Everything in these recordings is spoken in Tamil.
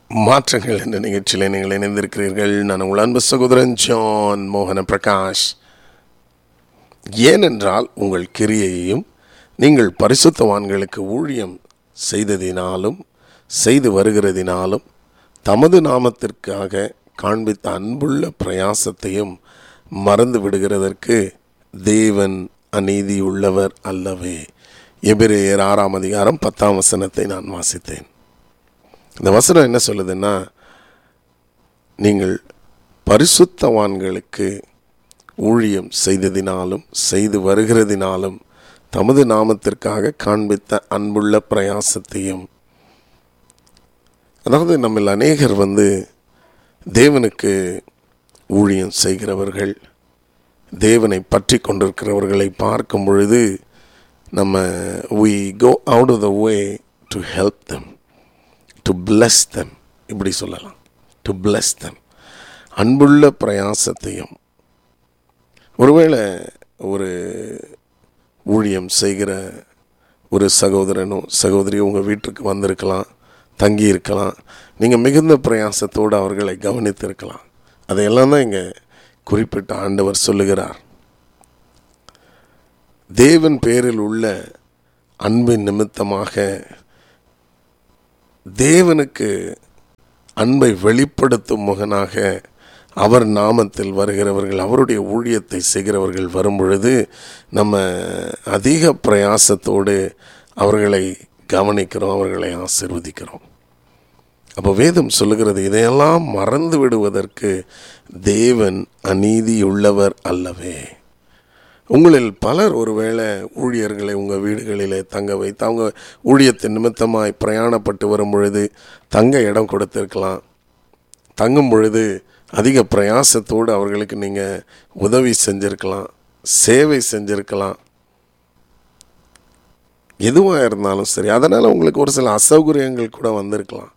மாற்றங்கள் என்ற நிகழ்ச்சியில் நீங்கள் இணைந்திருக்கிறீர்கள் நான் உங்கள் அன்பு சகோதரன் ஜான் மோகன பிரகாஷ் ஏனென்றால் உங்கள் கிரியையையும் நீங்கள் பரிசுத்தவான்களுக்கு ஊழியம் செய்ததினாலும் செய்து வருகிறதினாலும் தமது நாமத்திற்காக காண்பித்த அன்புள்ள பிரயாசத்தையும் மறந்து விடுகிறதற்கு தேவன் அநீதியுள்ளவர் அல்லவே எபிரேயர் ஆறாம் அதிகாரம் பத்தாம் வசனத்தை நான் வாசித்தேன் இந்த வசனம் என்ன சொல்லுதுன்னா நீங்கள் பரிசுத்தவான்களுக்கு ஊழியம் செய்ததினாலும் செய்து வருகிறதினாலும் தமது நாமத்திற்காக காண்பித்த அன்புள்ள பிரயாசத்தையும் அதாவது நம்மில் அநேகர் வந்து தேவனுக்கு ஊழியம் செய்கிறவர்கள் தேவனை பற்றி கொண்டிருக்கிறவர்களை பார்க்கும் பொழுது நம்ம we go out of the way to help them to bless them இப்படி சொல்லலாம் டு bless them அன்புள்ள பிரயாசத்தையும் ஒருவேளை ஒரு ஊழியம் செய்கிற ஒரு சகோதரனோ சகோதரியோ உங்கள் வீட்டுக்கு வந்திருக்கலாம் தங்கி இருக்கலாம் நீங்கள் மிகுந்த பிரயாசத்தோடு அவர்களை கவனித்திருக்கலாம் அதையெல்லாம் தான் இங்கே குறிப்பிட்ட ஆண்டவர் சொல்லுகிறார் தேவன் பேரில் உள்ள அன்பின் நிமித்தமாக தேவனுக்கு அன்பை வெளிப்படுத்தும் முகனாக அவர் நாமத்தில் வருகிறவர்கள் அவருடைய ஊழியத்தை செய்கிறவர்கள் வரும் பொழுது நம்ம அதிக பிரயாசத்தோடு அவர்களை கவனிக்கிறோம் அவர்களை ஆசிர்வதிக்கிறோம் அப்போ வேதம் சொல்லுகிறது இதையெல்லாம் மறந்து விடுவதற்கு தேவன் அநீதியுள்ளவர் அல்லவே உங்களில் பலர் ஒருவேளை ஊழியர்களை உங்கள் வீடுகளிலே தங்க வைத்து அவங்க ஊழியத்தின் நிமித்தமாய் பிரயாணப்பட்டு வரும் பொழுது தங்க இடம் கொடுத்துருக்கலாம் தங்கும் பொழுது அதிக பிரயாசத்தோடு அவர்களுக்கு நீங்கள் உதவி செஞ்சுருக்கலாம் சேவை செஞ்சுருக்கலாம் எதுவாக இருந்தாலும் சரி அதனால் உங்களுக்கு ஒரு சில அசௌகரியங்கள் கூட வந்திருக்கலாம்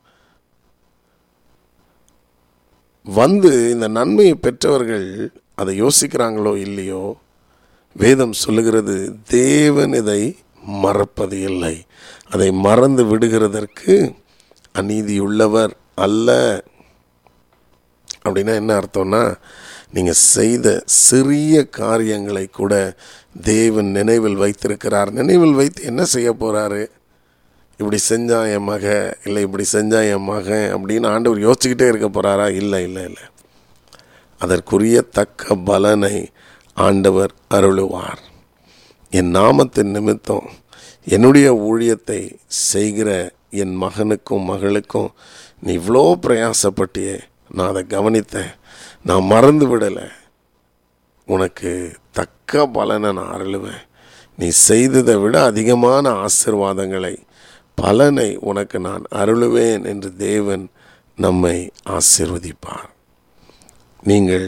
வந்து இந்த நன்மையை பெற்றவர்கள் அதை யோசிக்கிறாங்களோ இல்லையோ வேதம் சொல்லுகிறது தேவன் இதை மறப்பது இல்லை அதை மறந்து விடுகிறதற்கு அநீதியுள்ளவர் அல்ல அப்படின்னா என்ன அர்த்தம்னா நீங்கள் செய்த சிறிய காரியங்களை கூட தேவன் நினைவில் வைத்திருக்கிறார் நினைவில் வைத்து என்ன செய்ய போகிறாரு இப்படி செஞ்சான் என் மக இல்லை இப்படி செஞ்சான் என் மகன் அப்படின்னு ஆண்டவர் யோசிச்சுக்கிட்டே இருக்க போகிறாரா இல்லை இல்லை இல்லை அதற்குரிய தக்க பலனை ஆண்டவர் அருளுவார் என் நாமத்தின் நிமித்தம் என்னுடைய ஊழியத்தை செய்கிற என் மகனுக்கும் மகளுக்கும் நீ இவ்வளோ பிரயாசப்பட்டியே நான் அதை கவனித்தேன் நான் மறந்து விடலை உனக்கு தக்க பலனை நான் அருளுவேன் நீ செய்ததை விட அதிகமான ஆசிர்வாதங்களை பலனை உனக்கு நான் அருளுவேன் என்று தேவன் நம்மை ஆசிர்வதிப்பார் நீங்கள்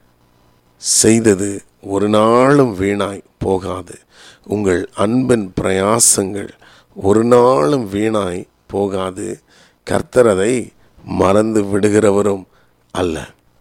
செய்தது ஒரு நாளும் வீணாய் போகாது உங்கள் அன்பின் பிரயாசங்கள் ஒரு நாளும் வீணாய் போகாது கர்த்தர் அதை மறந்து விடுகிறவரும் அல்ல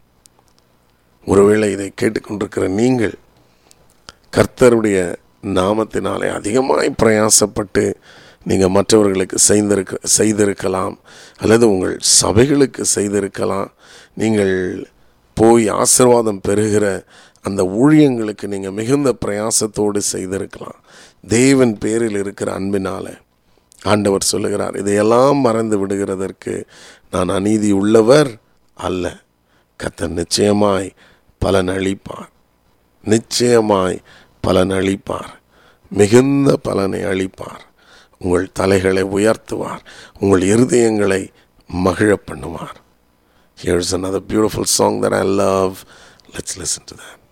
ஒருவேளை இதை கேட்டுக்கொண்டிருக்கிற நீங்கள் கர்த்தருடைய நாமத்தினாலே அதிகமாய் பிரயாசப்பட்டு நீங்கள் மற்றவர்களுக்கு செய்திருக்க செய்திருக்கலாம் அல்லது உங்கள் சபைகளுக்கு செய்திருக்கலாம் நீங்கள் போய் ஆசிர்வாதம் பெறுகிற அந்த ஊழியங்களுக்கு நீங்கள் மிகுந்த பிரயாசத்தோடு செய்திருக்கலாம் தேவன் பேரில் இருக்கிற அன்பினால ஆண்டவர் சொல்லுகிறார் இதையெல்லாம் மறந்து விடுகிறதற்கு நான் அநீதி உள்ளவர் அல்ல கத்தர் நிச்சயமாய் பலன் அளிப்பார் நிச்சயமாய் பலன் அளிப்பார் மிகுந்த பலனை அளிப்பார் உங்கள் தலைகளை உயர்த்துவார் உங்கள் இருதயங்களை மகிழ பண்ணுவார் Here's another beautiful song that I love. Let's listen to that.